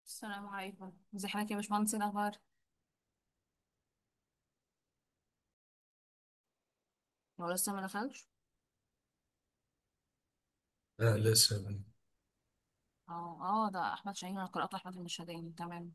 السلام عليكم ازي حضرتك يا باشمهندس إيه الاخبار هو لسه ما دخلش لا لسه يا بني. اه اه ده احمد شاهين انا قرات احمد المشهدين تمام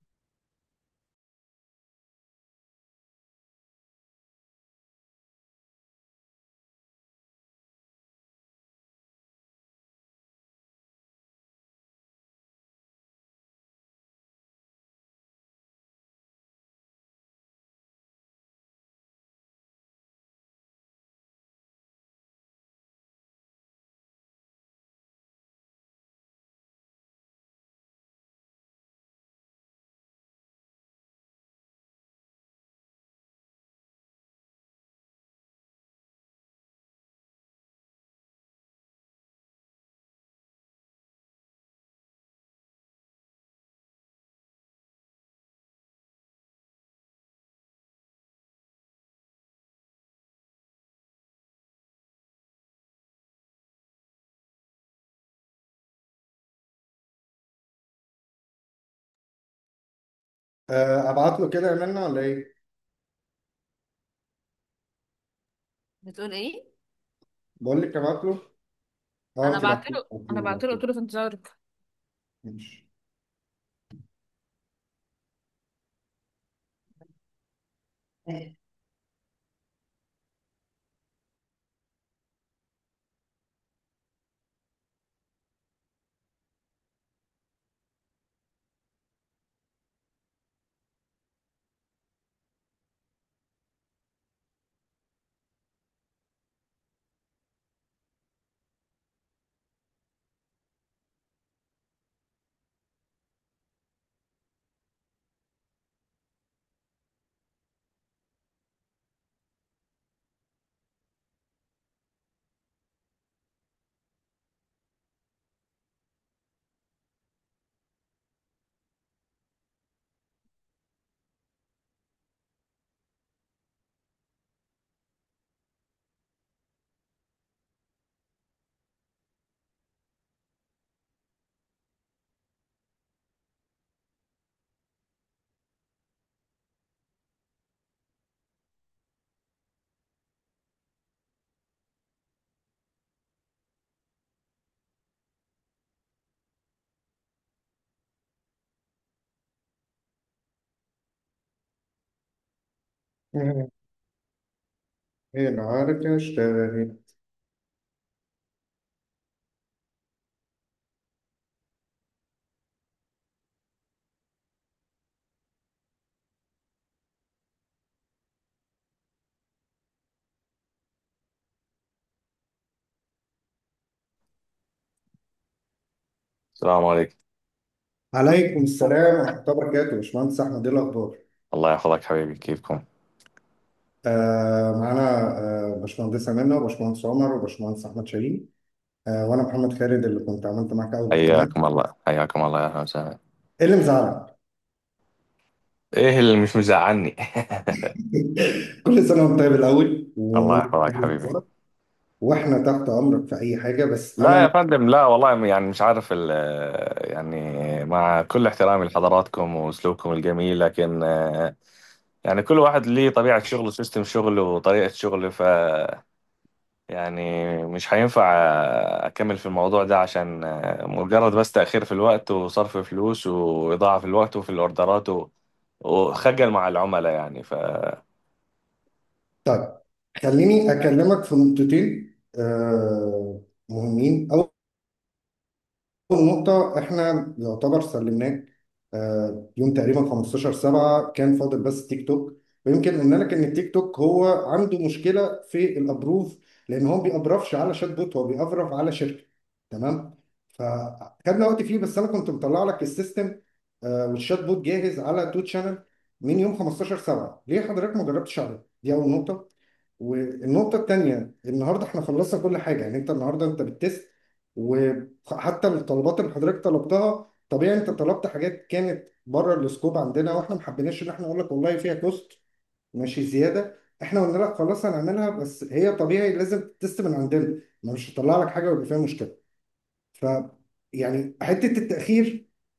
آه، ابعت له كده يا منى ولا ايه؟ بتقول ايه بقول لك ابعت له اه انا انت بعت بعت له له بعت انا له بعت بعت له له قلت له في انتظارك ماشي ايه العركة اشتغلت السلام عليكم عليكم السلام ورحمة الله وبركاته باشمهندس احمد ايه الاخبار؟ الله يحفظك حبيبي كيفكم آه معانا آه باشمهندسة منى وباشمهندس عمر وباشمهندس احمد شاهين آه وانا محمد خالد اللي كنت عملت معاك اول اجتماع حياكم الله حياكم الله يا اهلا وسهلا ايه اللي مزعلك؟ ايه اللي مش مزعلني كل سنة وانت طيب الاول الله و... يحفظك حبيبي واحنا تحت امرك في اي حاجة بس لا يا انا فندم لا والله يعني مش عارف ال يعني مع كل احترامي لحضراتكم واسلوبكم الجميل لكن آه، يعني كل واحد ليه طبيعة شغله سيستم شغله وطريقة شغله ف يعني مش هينفع اكمل في الموضوع ده عشان آه، مجرد بس تأخير في الوقت وصرف فلوس وإضاعة في الوقت وفي الأوردرات و- وخجل مع العملاء يعني ف طيب خليني اكلمك في نقطتين آه مهمين أول نقطة إحنا يعتبر سلمناه آه، يوم تقريبا 15 7 كان فاضل بس تيك توك ويمكن قلنا لك إن التيك توك هو عنده مشكلة في الأبروف لأن هو ما بيأبرفش على شات بوت هو بيأبرف على شركة تمام فخدنا وقت فيه بس أنا كنت مطلع لك السيستم آه، والشات بوت جاهز على تو شانل من يوم 15 7 ليه حضرتك ما جربتش عليه؟ دي أول نقطة والنقطة التانية النهاردة احنا خلصنا كل حاجة يعني انت النهاردة انت بتست وحتى الطلبات اللي حضرتك طلبتها طبيعي انت طلبت حاجات كانت بره السكوب عندنا واحنا ما حبيناش ان احنا نقول لك والله فيها كوست ماشي زيادة احنا قلنا لك خلاص هنعملها بس هي طبيعي لازم تست من عندنا ما مش هطلع لك حاجة ويبقى فيها مشكلة ف يعني حتة التأخير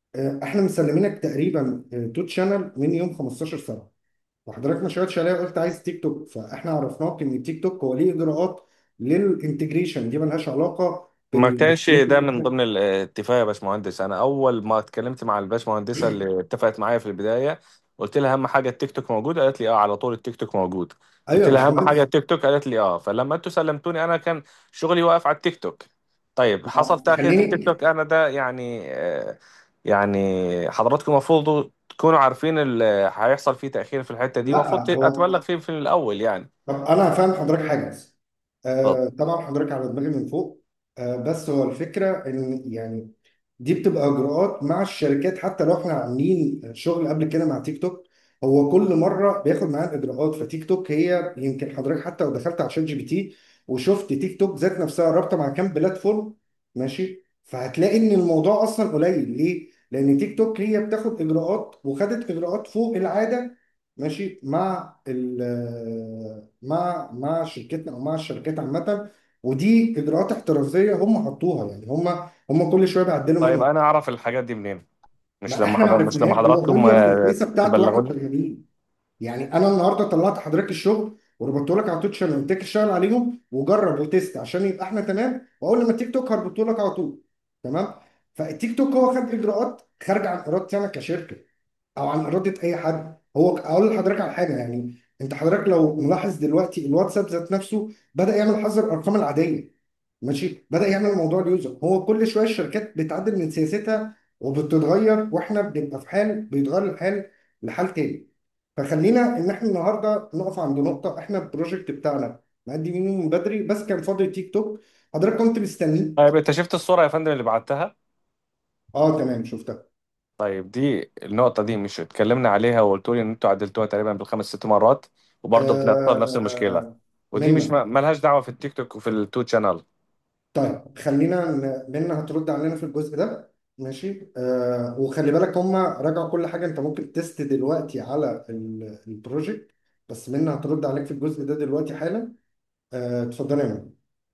آه، احنا مسلمينك تقريبا آه، تو شانل من يوم 15 سنه وحضرتك ما شغلتش عليها قلت عايز تيك توك فاحنا عرفناك ان التيك توك هو ليه اجراءات للانتجريشن دي ملهاش علاقه ما بال كانش ده من ضمن الاتفاق يا باشمهندس انا اول ما اتكلمت مع الباشمهندسه اللي اتفقت معايا في البدايه قلت لها اهم حاجه التيك توك موجود قالت لي اه على طول التيك توك موجود ايوه قلت يا لها اهم حاجه باشمهندس التيك توك قالت لي اه فلما انتوا سلمتوني انا كان شغلي واقف على التيك توك طيب حصل تاخير في التيك خليني توك انا ده يعني آه يعني حضراتكم المفروض تكونوا عارفين اللي هيحصل فيه تاخير في الحته دي المفروض لا هو اتبلغ فيه في الاول يعني طب انا هفهم حضرتك حاجه بس اتفضل آه طبعا حضرتك على دماغي من فوق آه بس هو الفكره ان يعني دي بتبقى اجراءات مع الشركات حتى لو احنا عاملين شغل قبل كده مع تيك توك هو كل مره بياخد معاه الاجراءات فتيك توك هي يمكن حضرتك حتى لو دخلت على شات جي بي تي وشفت تيك توك ذات نفسها رابطه مع كام بلاتفورم ماشي فهتلاقي ان الموضوع اصلا قليل ليه؟ لان تيك توك هي بتاخد اجراءات وخدت اجراءات فوق العاده ماشي مع ال مع مع شركتنا او مع الشركات عامه ودي اجراءات احترازيه هم حطوها يعني هم هم كل شويه بيعدلوا طيب منها انا اعرف الحاجات دي منين مش ما لما احنا ما حضر مش لما عرفناها هو حضراتكم هو في آه، الفيسه بتاعته واحنا تبلغوني شغالين يعني انا النهارده طلعت حضرتك الشغل وربطت لك على تويتش قلت لك اشتغل عليهم وجرب وتست عشان يبقى احنا تمام واول لما التيك توك هربطه لك على طول تمام فالتيك توك هو خد اجراءات خارجه عن ارادتي انا كشركه او عن اراده اي حد هو اقول لحضرتك على حاجه يعني انت حضرتك لو ملاحظ دلوقتي الواتساب ذات نفسه بدا يعمل حظر الارقام العاديه ماشي بدا يعمل موضوع اليوزر هو كل شويه الشركات بتعدل من سياستها وبتتغير واحنا بنبقى في حال بيتغير الحال لحال تاني فخلينا ان احنا النهارده نقف عند نقطه احنا البروجكت بتاعنا مقدم منه من بدري بس كان فاضي تيك توك حضرتك كنت مستنيه طيب انت شفت الصورة يا فندم اللي بعتها اه تمام شفتها طيب دي النقطة دي مش اتكلمنا عليها وقلت لي ان انتوا عدلتوها تقريبا بالخمس ست مرات وبرضه بتحصل نفس المشكلة آه ودي مش منا ما- ملهاش دعوة في التيك توك وفي التو شانل طيب خلينا ن- منا هترد علينا في الجزء ده ماشي آه وخلي بالك هم راجعوا كل حاجه انت ممكن تست دلوقتي على ال- البروجكت بس منا هترد عليك في الجزء ده دلوقتي حالا آه اتفضل يا منا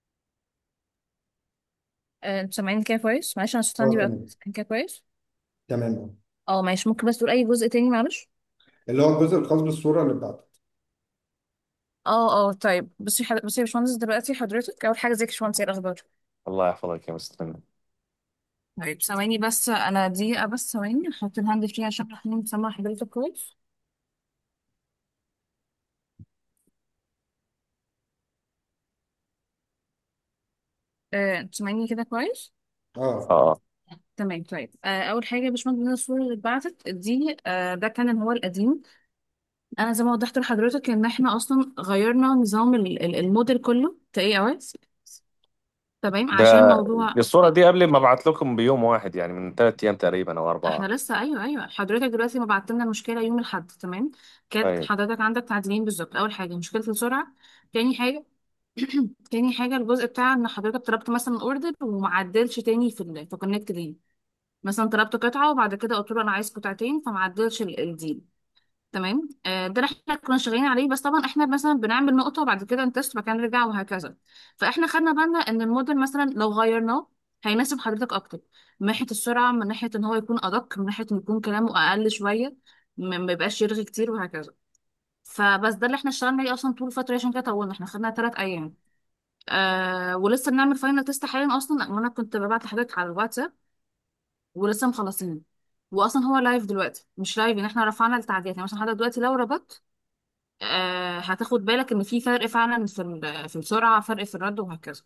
آه، انتوا سامعين كده كويس معلش انا الصوت اه عندي بقى تمام سامعين كده كويس تمام اه ماشي ممكن بس تقول اي جزء تاني معلش اللي هو الجزء الخاص بالصوره اللي بتاعتك اه اه طيب بصي حد... بصي يا باشمهندس دلوقتي حضرتك اول حاجه ازيك يا باشمهندس ايه الاخبار الله يحفظك يا مستر طيب ثواني بس انا دقيقه بس ثواني احط الهاند فري عشان احنا نسمع حضرتك كويس آه، انتوا سامعيني كده كويس اه اه تمام طيب آه، اول حاجه يا باشمهندس بالنسبة للصوره اللي اتبعتت دي آه، ده كان اللي هو القديم انا زي ما وضحت لحضرتك ان احنا اصلا غيرنا نظام ال- ال- الموديل كله ك اي او اس تمام ده عشان موضوع الصورة دي قبل ما ابعت لكم بيوم واحد يعني من ثلاث ايام تقريبا او احنا اربعة لسه ايوه ايوه حضرتك دلوقتي ما بعت لنا المشكله يوم الاحد تمام كانت طيب حضرتك عندك تعديلين بالظبط اول حاجه مشكله السرعه تاني حاجه تاني حاجه الجزء بتاع ان حضرتك طلبت مثلا اوردر وما عدلش تاني في ال في كونكت دي مثلا طلبت قطعه وبعد كده قلت له انا عايز قطعتين فما عدلش ال- الديل تمام آه، ده اللي احنا كنا شغالين عليه بس طبعا احنا مثلا بنعمل نقطه وبعد كده نتست وبعد كده نرجع وهكذا فاحنا خدنا بالنا ان الموديل مثلا لو غيرناه هيناسب حضرتك اكتر من ناحيه السرعه من ناحيه ان هو يكون ادق من ناحيه ان يكون كلامه اقل شويه ما ما يبقاش يرغي كتير وهكذا فبس ده اللي احنا اشتغلنا عليه اصلا طول الفتره عشان كده طولنا احنا خدنا ثلاث ايام آه ولسه بنعمل فاينل تيست حاليا اصلا وانا كنت ببعت لحضرتك على الواتساب ولسه مخلصين واصلا هو لايف دلوقتي مش لايف يعني احنا رفعنا التعديلات يعني مثلا حضرتك دلوقتي لو ربطت آه هتاخد بالك ان في فرق فعلا في ال- في السرعه فرق في الرد وهكذا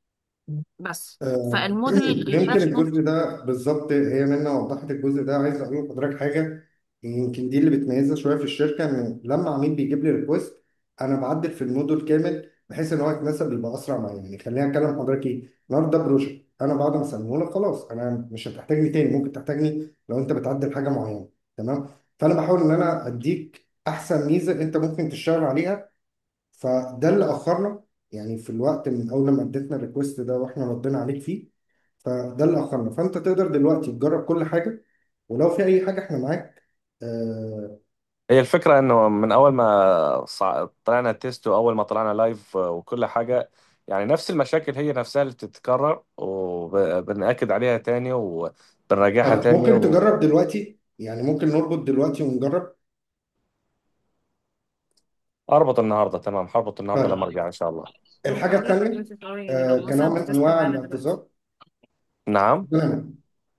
بس آه، فالموديل يمكن الفلاش موديل الجزء ده بالظبط هي منى وضحت الجزء ده عايز اقول لحضرتك حاجه يمكن دي اللي بتميزها شويه في الشركه ان لما عميل بيجيب لي ريكوست انا بعدل في الموديل كامل بحيث ان هو يتناسب يبقى اسرع معايا يعني خليني اكلم حضرتك ايه النهارده ده بروجكت انا بعد ما اسلمه لك خلاص انا مش هتحتاجني تاني ممكن تحتاجني لو انت بتعدل حاجه معينه تمام فانا بحاول ان انا اديك احسن ميزه انت ممكن تشتغل عليها فده اللي اخرنا يعني في الوقت من اول لما اديتنا الريكوست ده واحنا ردينا عليك فيه فده اللي اخرنا فانت تقدر دلوقتي تجرب كل حاجه ولو في اي حاجه احنا معاك آه هي الفكرة انه من اول ما صع- طلعنا تيست واول ما طلعنا لايف وكل حاجة يعني نفس المشاكل هي نفسها اللي بتتكرر وبنأكد عليها تاني وبنراجعها طب تاني ممكن تجرب دلوقتي يعني ممكن نربط دلوقتي ونجرب وأربط النهاردة تمام هربط النهاردة لما طيب أرجع إن شاء الله طب الحاجة هقول التانية لحضرتك اه يعني آه لو كنوع مثلا من بتست انواع معانا دلوقتي الاعتذار نعم اتفضلي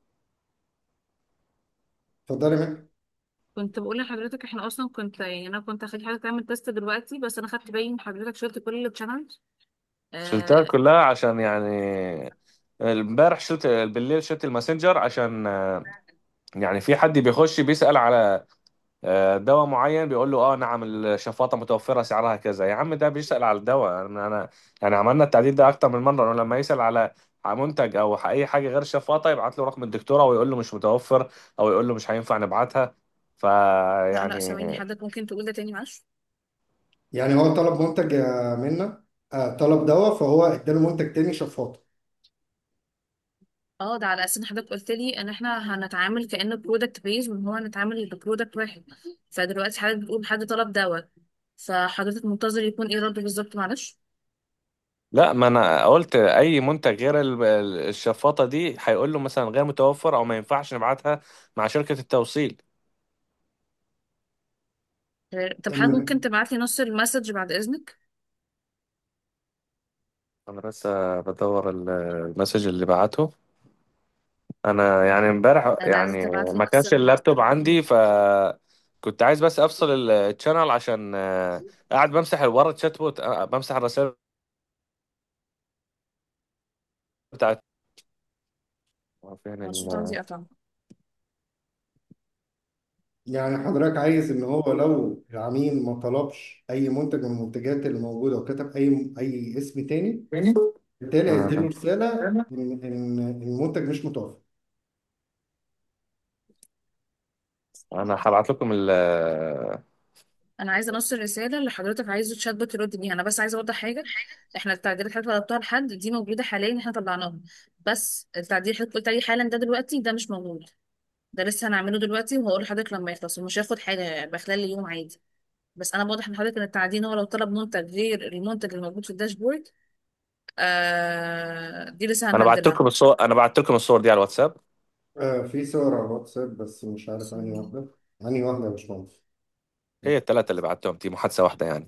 اتفضلي منى كنت بقول لحضرتك احنا اصلا كنت يعني انا كنت اخلي حضرتك تعمل تيست دلوقتي بس انا خدت بالي ان حضرتك شلت كل الشانلز شلتها آه كلها عشان يعني امبارح شلت بالليل شلت الماسنجر عشان آه، يعني في حد بيخش بيسأل على آه، دواء معين بيقول له اه نعم الشفاطة متوفرة سعرها كذا يا عم ده بيسأل على الدواء انا انا يعني عملنا التعديل ده اكتر من مرة انه لما يسأل على على منتج او اي حاجة غير الشفاطة يبعت له رقم الدكتورة ويقول له مش متوفر او يقول له مش هينفع نبعتها لا لا فيعني ثواني حضرتك ممكن تقول ده تاني معلش يعني هو طلب منتج يا منى آه طلب دواء فهو اداله منتج تاني شفاط اه ده على اساس ان حضرتك قلت لي ان احنا هنتعامل كانه برودكت بيز وان هو هنتعامل ببرودكت واحد فدلوقتي حضرتك بتقول حد طلب دواء فحضرتك منتظر يكون ايه رده بالظبط معلش لا ما انا قلت اي منتج غير ال- الشفاطة دي هيقول له مثلا غير متوفر او ما ينفعش نبعتها مع شركة التوصيل آه، طب حضرتك الم- ممكن تبعت لي نص المسج بعد اذنك انا بس بدور ال- المسج اللي بعته انا يعني امبارح انا عايزه يعني تبعت لي ما نص كانش المسج اللابتوب عندي ف كنت عايز بس افصل الشانل عشان آه، قاعد بمسح ورا الشات بوت آه، بمسح الرسائل بتاعت فين الصوت عندي ال... قطع يعني حضرتك عايز ان هو لو العميل ما طلبش اي منتج من المنتجات اللي موجوده وكتب اي اي اسم تاني بالتالي هيديله آه. رساله ان ان المنتج مش متوفر انا هبعت لكم ال انا عايزه نص الرساله اللي حضرتك عايزه الشات بوت يرد بيها انا بس عايزه اوضح حاجه احنا التعديلات اللي حضرتك طلبتها لحد دي موجوده حاليا احنا طلعناها بس التعديل اللي حضرتك قلت عليه حالا ده دلوقتي ده مش موجود ده لسه هنعمله دلوقتي وهقول لحضرتك لما يخلص ومش هياخد حاجه يبقى خلال اليوم عادي بس انا بوضح لحضرتك ان التعديل هو لو طلب منتج غير المنتج اللي موجود في الداشبورد آه دي لسه انا بعت هننزلها لكم الصور انا بعت لكم الصور دي على الواتساب آه في صور على الواتساب بس مش عارف انهي واحده انهي واحده يا باشمهندس هي الثلاثه اللي بعتهم دي محادثه واحده يعني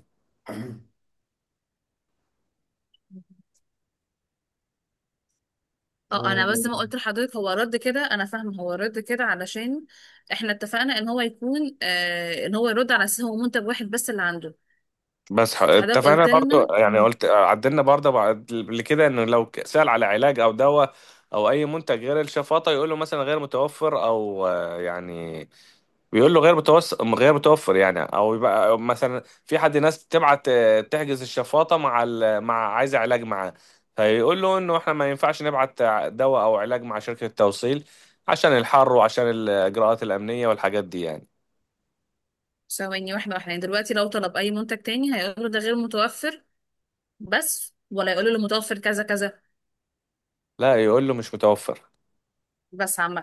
اه انا بس ما قلت لحضرتك هو رد كده انا فاهمه هو رد كده علشان احنا اتفقنا ان هو يكون آه ان هو يرد على اساس هو منتج واحد بس اللي عنده بس ح- فحضرتك اتفقنا قلت برضو لنا يعني قلت عدلنا برضو بعد قبل كده انه لو ك- سأل على علاج او دواء او اي منتج غير الشفاطة يقول له مثلا غير متوفر او آه، يعني بيقول له غير متوفر غير متوفر يعني او يبقى أو مثلا في حد ناس تبعت آه، تحجز الشفاطة مع ال... مع عايز علاج معاه فيقول له انه احنا ما ينفعش نبعت دواء او علاج مع شركة التوصيل عشان الحر وعشان الاجراءات الامنية والحاجات دي يعني ثواني واحده واحده يعني دلوقتي لو طلب اي منتج تاني هيقول له ده غير متوفر بس ولا يقول له متوفر كذا كذا لا يقول له مش متوفر بس عامه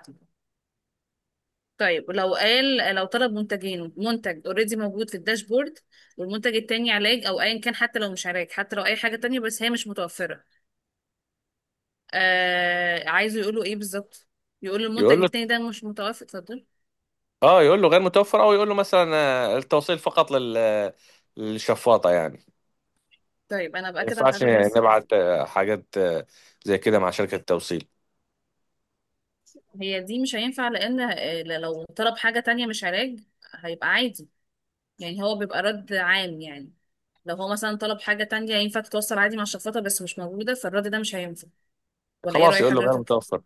طيب لو قال لو طلب منتجين منتج اوريدي موجود في الداشبورد والمنتج التاني علاج او ايا كان حتى لو مش علاج حتى لو اي حاجه تانية بس هي مش متوفره آه عايزه يقوله ايه بالظبط يقول له المنتج يقول له التاني ده مش متوفر اتفضل اه يقول له غير متوفر او يقول له مثلا آه، التوصيل فقط لل للشفاطة يعني طيب انا ما باكد على ينفعش حضرتك بس نبعت آه، حاجات آه، زي كده مع شركة توصيل هي دي مش هينفع لان آه، لو طلب حاجه تانية مش علاج هيبقى عادي يعني هو بيبقى رد عام يعني لو هو مثلا طلب حاجه تانية ينفع تتوصل عادي مع الشفاطه بس مش موجوده فالرد ده مش هينفع ولا ايه خلاص رأي يقول له غير حضرتك متوفر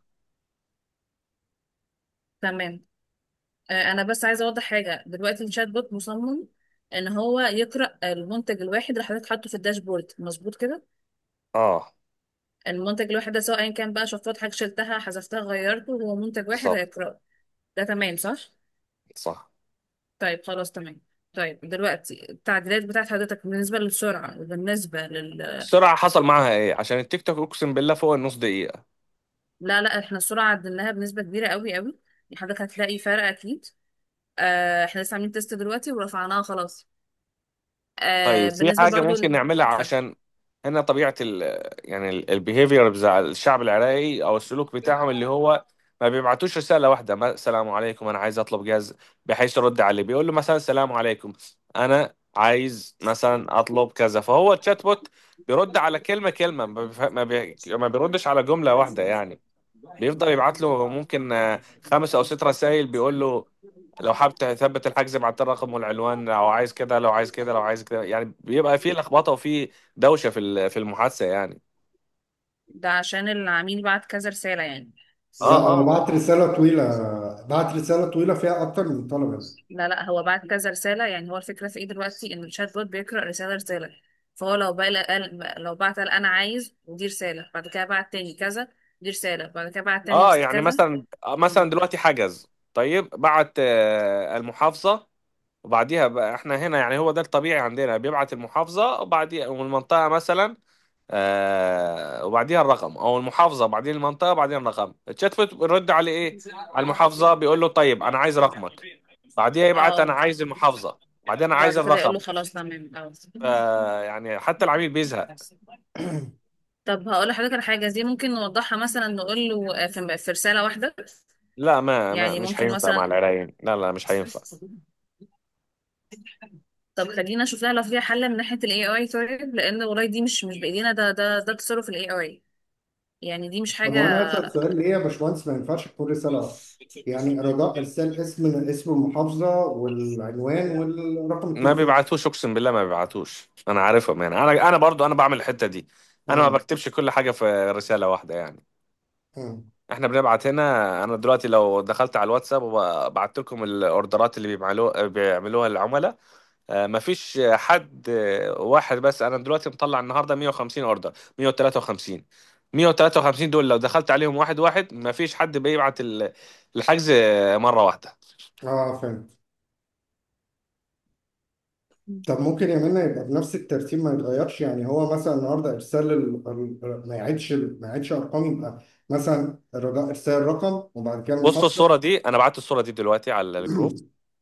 تمام آه، انا بس عايزه اوضح حاجه دلوقتي الشات بوت مصمم ان هو يقرا المنتج الواحد اللي حضرتك حاطه في الداشبورد مظبوط كده اه المنتج الواحد ده سواء كان بقى شفاط حاجه شلتها حذفتها غيرته هو منتج واحد بالظبط هيقراه ده تمام صح صح طيب خلاص تمام طيب دلوقتي التعديلات بتاعت حضرتك بالنسبه للسرعه وبالنسبه لل السرعة حصل معاها ايه عشان التيك توك اقسم بالله فوق النص دقيقة لا لا احنا السرعه عدلناها بنسبه كبيره قوي قوي يعني حضرتك هتلاقي فرق اكيد آه احنا لسه عاملين تيست دلوقتي ورفعناها خلاص آه طيب في بالنسبه حاجة برضو ممكن ل- نعملها اتفضل عشان هنا طبيعة ال يعني البيهيفير بتاع الشعب العراقي أو السلوك بتاعهم اللي هو ما بيبعتوش رسالة واحدة ما السلام عليكم أنا عايز أطلب جهاز بحيث يرد عليه بيقول له مثلا السلام عليكم أنا عايز مثلا أطلب كذا فهو الشات بوت بيرد على كلمة كلمة ما بيف- ما بي- ما بيردش على جملة واحدة يعني بيفضل يبعت له ممكن آه، خمس او ست رسائل بيقول له لو حابب تثبت الحجز ابعت الرقم والعنوان لو عايز كده لو عايز كده لو عايز كده يعني بيبقى فيه لخبطه وفيه دوشه في ال- في المحادثه يعني ده عشان العميل بعت كذا رسالة يعني اه لا هو اه بعت رسالة طويلة بعت رسالة طويلة فيها أكتر من طلب لا لا هو بعت كذا رسالة يعني هو الفكرة في ايه دلوقتي ان الشات بوت بيقرأ رسالة رسالة فهو لو بقى قال لو بعت قال انا عايز ودي رسالة بعد كده بعت تاني كذا دي رسالة بعد كده بعت تاني اه رس- يعني كذا مثلا مثلا دلوقتي حجز طيب بعت آه، المحافظه وبعديها بقى احنا هنا يعني هو ده الطبيعي عندنا بيبعت المحافظه وبعديها والمنطقه مثلا آه وبعديها الرقم او المحافظه بعدين المنطقه بعدين الرقم الشات بوت بيرد عليه ايه على المحافظه بيقول له طيب انا عايز رقمك بعديها يبعت انا اه عايز المحافظه بعدين انا عايز بعد كده يقول له الرقم خلاص تمام اه ف يعني حتى العميل بيزهق طب هقول لحضرتك على حاجة دي ممكن نوضحها مثلا نقول له في في رسالة واحدة لا ما, ما يعني مش ممكن هينفع مع مثلا العراين لا لا مش هينفع طب خلينا نشوف لها لو فيها حل من ناحية ال AI طيب لأن والله دي مش مش بإيدينا ده ده ده تصرف ال AI يعني دي مش طب حاجة هو أنا أسأل سؤال ليه يا باشمهندس ما ينفعش تكون رسالة واحدة؟ يعني رجاء إرسال اسم اسم المحافظة والعنوان والرقم ما التليفون بيبعتوش اقسم بالله ما بيبعتوش انا عارفهم يعني انا انا برضو انا بعمل الحته دي انا ما مم. بكتبش كل حاجه في رساله واحده يعني مم. احنا بنبعت هنا انا دلوقتي لو دخلت على الواتساب وبعت لكم الاوردرات اللي بيعملوها بيعملوها العملاء آه، مفيش حد آه، واحد بس انا دلوقتي مطلع النهارده 150 اوردر 153 153 دول لو دخلت عليهم واحد واحد مفيش حد بيبعت ال- الحجز مره واحده اه فهمت طب ممكن يعملنا يبقى بنفس الترتيب ما يتغيرش يعني هو مثلا النهارده ارسال ال... ال- ما يعيدش ما يعيدش ارقام يبقى مثلا الرجاء ارسال رقم وبعد كده بصوا المحافظه الصوره دي انا بعت الصوره دي دلوقتي على الجروب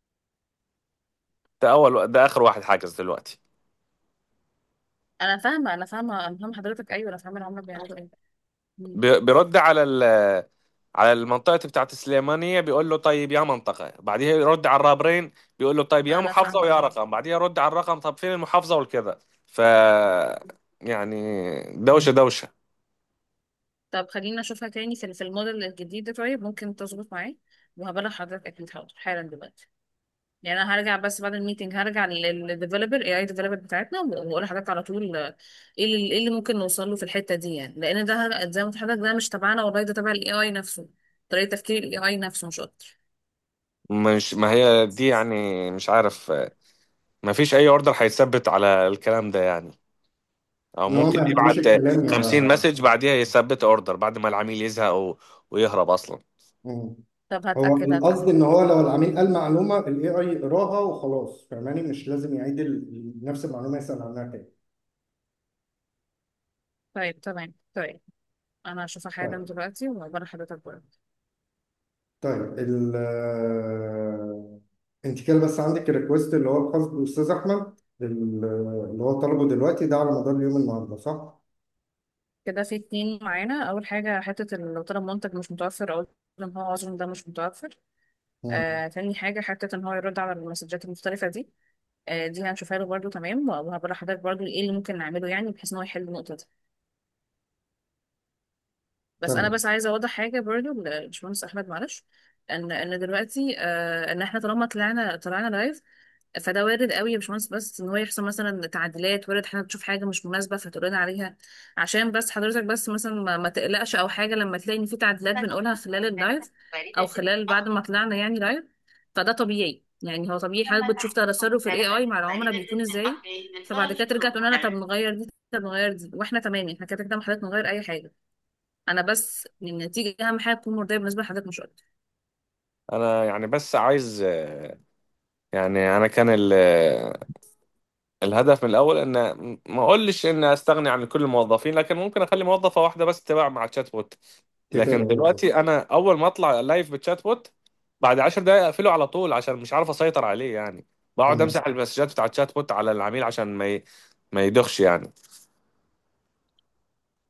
ده اول ده اخر واحد حاجز دلوقتي أنا فاهمة أنا فاهمة أنا فاهمة حضرتك أيوة أنا فاهمة العملاء بيعملوا إيه مم. بي- بيرد على ال على المنطقة بتاعت السليمانية بيقول له طيب يا منطقة بعديها يرد على الرابرين بيقول له طيب يا أنا محافظة فاهمة ويا أه رقم بعديها يرد على الرقم طب فين المحافظة والكذا ف يعني دوشة دوشة طب خلينا نشوفها تاني في في الموديل الجديد ده طيب ممكن تظبط معاه وهبلغ حضرتك أكيد حاضر حالا دلوقتي يعني انا هرجع بس بعد الميتنج هرجع للديفلوبر اي اي ديفلوبر بتاعتنا واقول لحضرتك على طول آه، ايه اللي ايه اللي ممكن نوصل له في الحته دي يعني لان ده زي ما قلت لحضرتك ده مش تبعنا والله ده تبع الاي اي نفسه طريقه تفكير الاي اي نفسه مش اكتر مش ما هي دي يعني مش عارف ما فيش أي أوردر هيتثبت على الكلام ده يعني أو ان هو ممكن ما يعملوش يبعت الكلام 50 يا مسج بعديها يثبت أوردر بعد ما العميل يزهق و... ويهرب أصلا مم. طب هو هتاكد القصد هتاكد ان هو لو العميل قال معلومه الاي اي يقراها وخلاص فاهماني مش لازم يعيد ال- نفس المعلومه يسال عنها تاني طيب تمام طيب انا هشوفها حالا طيب دلوقتي وهبقى لحضرتك برضه طيب ال انت كده بس عندك الريكوست اللي هو الخاص بالاستاذ احمد ال- اللي هو طلبه دلوقتي ده على مدار اليوم النهارده صح؟ كده في اتنين معانا اول حاجه حته ال- لو طلب منتج مش متوفر او ان هو عذر ده مش متوفر مم. آه، تاني حاجة حتة ان هو يرد على المسجات المختلفة دي آه، دي هنشوفها له برضه تمام وهبقى لحضرتك برضه ايه اللي ممكن نعمله يعني بحيث ان هو يحل النقطة دي بس انا تمام بس عايزة اوضح حاجة برضه للباشمهندس احمد معلش ان ان دلوقتي آه، ان احنا طالما طلعنا طلعنا لايف فده وارد قوي يا باشمهندس بس ان هو يحصل مثلا تعديلات وارد حضرتك تشوف حاجه مش مناسبه فتقولنا عليها عشان بس حضرتك بس مثلا ما, ما تقلقش او حاجه لما تلاقي ان في تعديلات بنقولها خلال اللايف او خلال بعد ما طلعنا يعني لايف فده طبيعي يعني هو طبيعي حضرتك بتشوف تصرف الاي اي مع العملاء بيكون ازاي فبعد كده ترجع تقول لنا طب نغير دي طب نغير دي واحنا تمام احنا كده كده مع حضرتك نغير اي حاجه انا بس النتيجه اهم حاجه تكون مرضيه بالنسبه لحضرتك مش اكتر أنا يعني بس عايز يعني أنا كان ال... الهدف من الاول ان ما اقولش ان استغني عن كل الموظفين لكن ممكن اخلي موظفه واحده بس تتابع مع الشات بوت كتابه لكن بالظبط دلوقتي انا اول ما اطلع لايف بالشات بوت بعد 10 دقائق اقفله على طول عشان مش عارف اسيطر عليه يعني بقعد مم. امسح المسجات بتاع الشات بوت على العميل عشان ما ي... ما يدخش يعني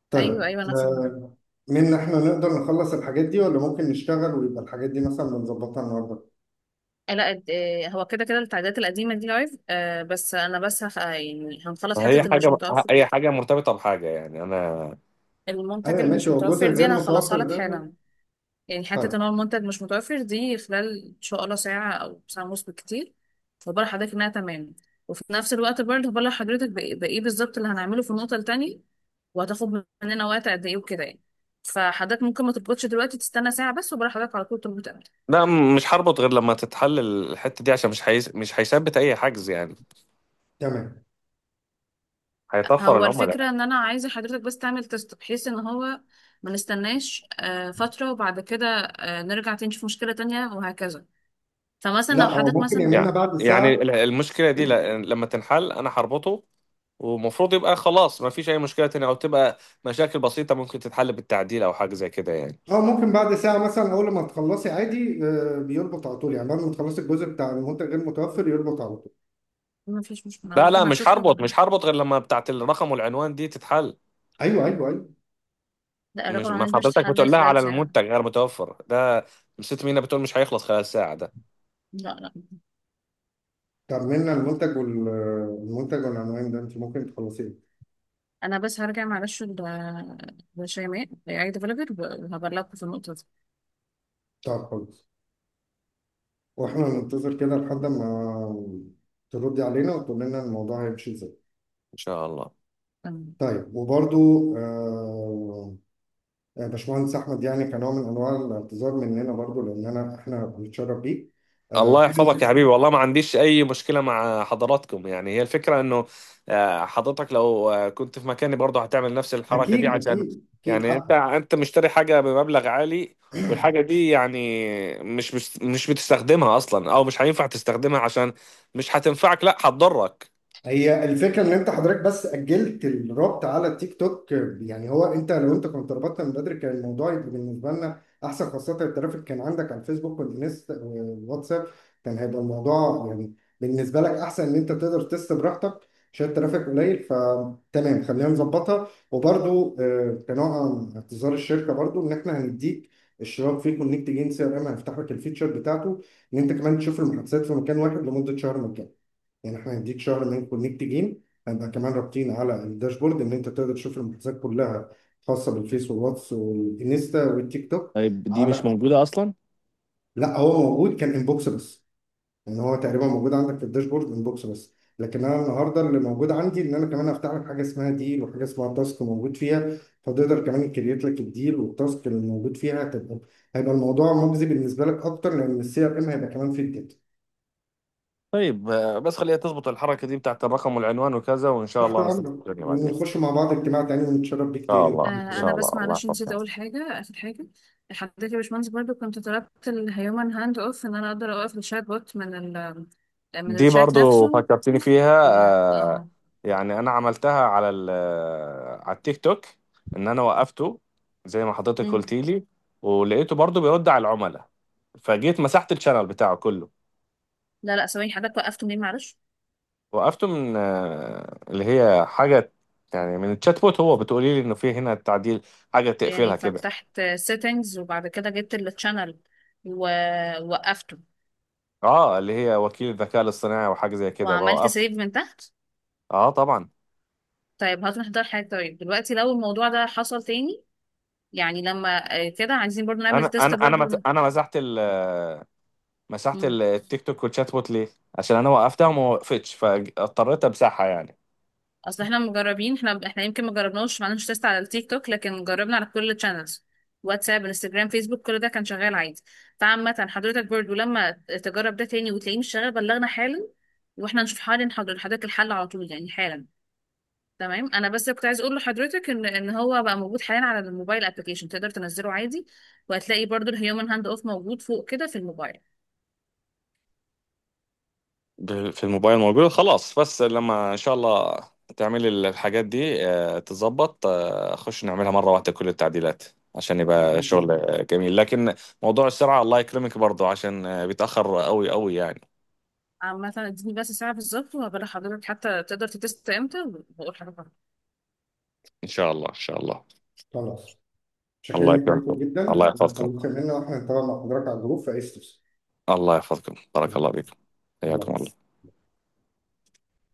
ايوه طيب ايوه انا فاهمه آه، من احنا نقدر نخلص الحاجات دي ولا ممكن نشتغل ويبقى الحاجات دي مثلا بنظبطها النهارده آه، لا اد- آه، هو كده كده التعديلات القديمه دي لايف آه بس انا بس هخ... يعني هنخلص حته هي اللي مش حاجة متوفر هي حاجة مرتبطة بحاجة يعني أنا المنتج ايوه اللي ماشي مش هو الجزء متوفر دي الغير انا هخلصها متوفر لك ده حالا يعني حته طيب ان هو المنتج مش متوفر دي خلال ان شاء الله ساعه او ساعه ونص بالكتير فبقول لحضرتك انها تمام وفي نفس الوقت برضه هبلغ حضرتك بايه بإيه بالظبط اللي هنعمله في النقطه التانيه وهتاخد مننا وقت قد ايه وكده يعني فحضرتك ممكن ما تربطش دلوقتي تستنى ساعه بس وبقول لحضرتك على طول تربط امتى لا مش هربط غير لما تتحل الحتة دي عشان مش هيس... مش هيثبت أي حجز يعني تمام هيطفر هو العملاء الفكرة ان انا عايزة حضرتك بس تعمل تست بحيث ان هو ما نستناش آه، فترة وبعد كده آه، نرجع تاني نشوف مشكلة تانية وهكذا فمثلا لا لو هو حضرتك ممكن مثلا يعني يعملها بعد يعني ساعة المشكلة دي ل- لما تنحل أنا هربطه ومفروض يبقى خلاص ما فيش أي مشكلة تانية أو تبقى مشاكل بسيطة ممكن تتحل بالتعديل أو حاجة زي كده يعني اه ممكن بعد ساعة مثلا أول ما تخلصي عادي آه، بيربط على طول يعني بعد ما تخلصي الجزء بتاع المنتج غير متوفر يربط على طول ما فيش مشكلة أنا لا لا ممكن مش اشوف هربط ال- مش هربط غير لما بتاعت الرقم والعنوان دي تتحل أيوه أيوه أيوه لا مش الرقم ما العنواني ده مش حضرتك هتحدد بتقول لها خلال على ساعة المنتج غير متوفر ده ست مينا بتقول مش هيخلص خلال ساعة ده لا لا طب منا المنتج والمنتج والعنوان ده أنت ممكن تخلصيه انا بس هرجع معلش ل- لشيماء اي ديفلوبر وهبلغكم في النقطة دي طب خلاص واحنا ننتظر كده لحد ما تردي علينا وتقول لنا الموضوع هيمشي ازاي إن شاء الله تمام. طيب وبرضو آه آه، باشمهندس احمد يعني كنوع من انواع الاعتذار مننا برضو لان انا احنا بنتشرف بيه آه الله يحفظك يا حبيبي والله ما عنديش أي مشكلة مع حضراتكم يعني هي الفكرة إنه آه، حضرتك لو آه، كنت في مكاني برضه هتعمل نفس الحركة دي اكيد عشان اكيد اكيد يعني أنت حق أنت مشتري حاجة بمبلغ عالي والحاجة دي يعني مش مش مش بتستخدمها أصلا أو مش هينفع تستخدمها عشان مش هتنفعك لا هتضرك هي الفكره ان انت حضرتك بس اجلت الربط على التيك توك يعني هو انت لو انت كنت ربطت من بدري كان الموضوع يبقى بالنسبه لنا احسن خاصه الترافيك كان عندك على الفيسبوك والانستا والواتساب كان هيبقى الموضوع يعني بالنسبه لك احسن ان انت تقدر تست براحتك عشان الترافيك قليل فتمام خلينا نظبطها وبرده كنوع من اعتذار الشركه برضو ان احنا هنديك اشتراك في كونكت جين سي ار ام هنفتح لك الفيتشر بتاعته ان انت كمان تشوف المحادثات في مكان واحد لمده شهر مجاني يعني احنا هنديك شهر من كونكت جيم هنبقى كمان رابطين على الداشبورد ان انت تقدر تشوف المحادثات كلها خاصه بالفيس والواتس والانستا والتيك توك طيب دي مش على موجودة أصلا لا هو موجود كان انبوكس بس يعني هو تقريبا موجود عندك في الداشبورد انبوكس بس لكن انا النهارده اللي موجود عندي ان انا كمان افتح لك حاجه اسمها ديل وحاجه اسمها تاسك موجود فيها فتقدر كمان يكريت لك الديل والتاسك اللي موجود فيها هتبقى هيبقى الموضوع مجزي بالنسبه لك اكتر لان السي ار ام هيبقى كمان فيه الداتا طيب آه، بس خليها تظبط الحركة دي بتاعت الرقم والعنوان وكذا وإن شاء تحت الله هنظبط امرك الدنيا بعدين إن ونخش مع بعض اجتماع تاني ونتشرف بيك شاء تاني آه الله إن انا شاء الله بس الله معلش نسيت يحفظك اول حاجه اخر حاجه حضرتك يا باشمهندس برضو كنت طلبت الهيومن هاند اوف ان انا اقدر اوقف الشات بوت من ال من دي الشات برضو نفسه فكرتني فيها و... آه، اه يعني انا عملتها على ال- آه، على التيك توك ان انا وقفته زي ما حضرتك مم. قلت لي ولقيته برضو بيرد على العملاء فجيت مسحت الشانل بتاعه كله لا لا ثواني حضرتك وقفته منين معلش وقفته من آه، اللي هي حاجة يعني من الشات بوت هو بتقولي لي انه في هنا تعديل حاجة يعني تقفلها كده فتحت settings وبعد كده جبت الشانل ووقفته اه اللي هي وكيل الذكاء الاصطناعي وحاجة زي كده وعملت بوقف سيف من تحت اه طبعا طيب هات نحضر حاجه طيب دلوقتي لو الموضوع ده حصل تاني يعني لما آه، كده عايزين برضو نعمل انا تيست انا انا مس- برضو انا مسحت ال مسحت مم. ال- التيك توك والشات بوت ليه؟ عشان انا وقفتها وما وقفتش فاضطريت امسحها يعني اصل احنا مجربين احنا احنا يمكن ما جربناش ما عملناش تيست على التيك توك لكن جربنا على كل الشانلز واتساب انستجرام فيسبوك كل ده كان شغال عادي فعامة حضرتك برضو لما تجرب ده تاني وتلاقيه مش شغال بلغنا حالا واحنا نشوف حالا نحضر لحضرتك الحل على طول يعني حالا تمام انا بس كنت عايز اقول لحضرتك ان ان هو بقى موجود حاليا على الموبايل ابلكيشن تقدر تنزله عادي وهتلاقي برضو الهيومن هاند اوف موجود فوق كده في الموبايل ب- في الموبايل موجود خلاص بس لما ان شاء الله تعملي الحاجات دي آه، تظبط آه، خش نعملها مرة واحدة كل التعديلات عشان يبقى بإذن شغل الله آه، جميل لكن موضوع السرعة الله يكرمك برضو عشان آه، بيتأخر قوي قوي يعني عامة اديني بس ساعة بالظبط وهبلغ حضرتك حتى تقدر تتست امتى وبقول حضرتك إن شاء الله إن شاء الله خلاص الله شاكرين لكم يكرمكم جدا الله يحفظكم وخليكم منا واحنا نتابع مع حضرتك على الجروب في اي استفسار الله يحفظكم بارك الله بيكم حياكم الله الله